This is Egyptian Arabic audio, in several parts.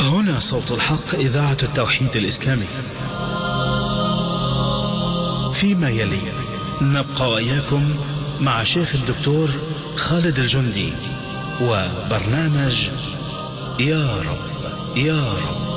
هنا صوت الحق إذاعة التوحيد الإسلامي فيما يلي نبقى وإياكم مع شيخ الدكتور خالد الجندي وبرنامج يا رب يا رب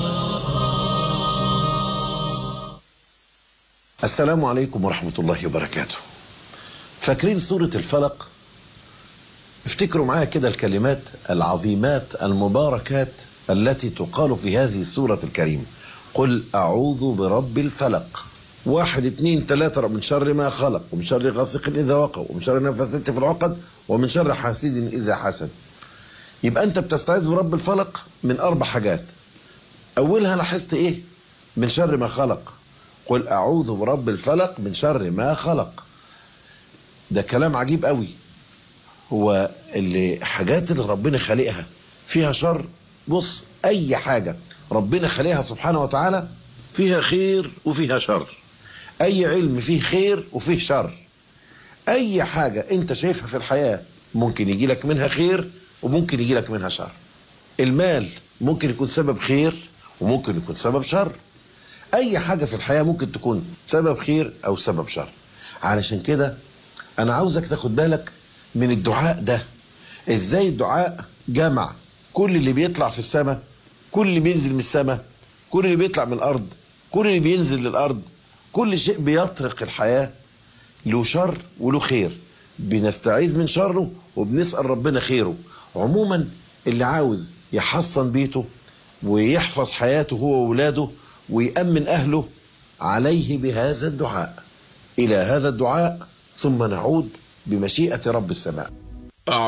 السلام عليكم ورحمة الله وبركاته فاكرين سورة الفلق افتكروا معايا كده الكلمات العظيمات المباركات التي تقال في هذه السورة الكريمة قل أعوذ برب الفلق واحد اتنين تلاتة من شر ما خلق ومن شر غاسق إذا وقع ومن شر النفاثات في العقد ومن شر حاسد إذا حسد يبقى أنت بتستعيذ برب الفلق من أربع حاجات أولها لاحظت إيه من شر ما خلق قل أعوذ برب الفلق من شر ما خلق ده كلام عجيب قوي هو اللي حاجات اللي ربنا خالقها فيها شر بص أي حاجة ربنا خالقها سبحانه وتعالى فيها خير وفيها شر أي علم فيه خير وفيه شر أي حاجة أنت شايفها في الحياة ممكن يجي لك منها خير وممكن يجي لك منها شر المال ممكن يكون سبب خير وممكن يكون سبب شر اي حاجه في الحياه ممكن تكون سبب خير او سبب شر علشان كده انا عاوزك تاخد بالك من الدعاء ده ازاي الدعاء جمع كل اللي بيطلع في السماء كل اللي بينزل من السماء كل اللي بيطلع من الارض كل اللي بينزل للارض كل شيء بيطرق الحياه له شر وله خير بنستعيذ من شره وبنسال ربنا خيره عموما اللي عاوز يحصن بيته ويحفظ حياته هو وولاده ويأمن أهله عليه بهذا الدعاء إلى هذا الدعاء ثم نعود بمشيئة رب السماء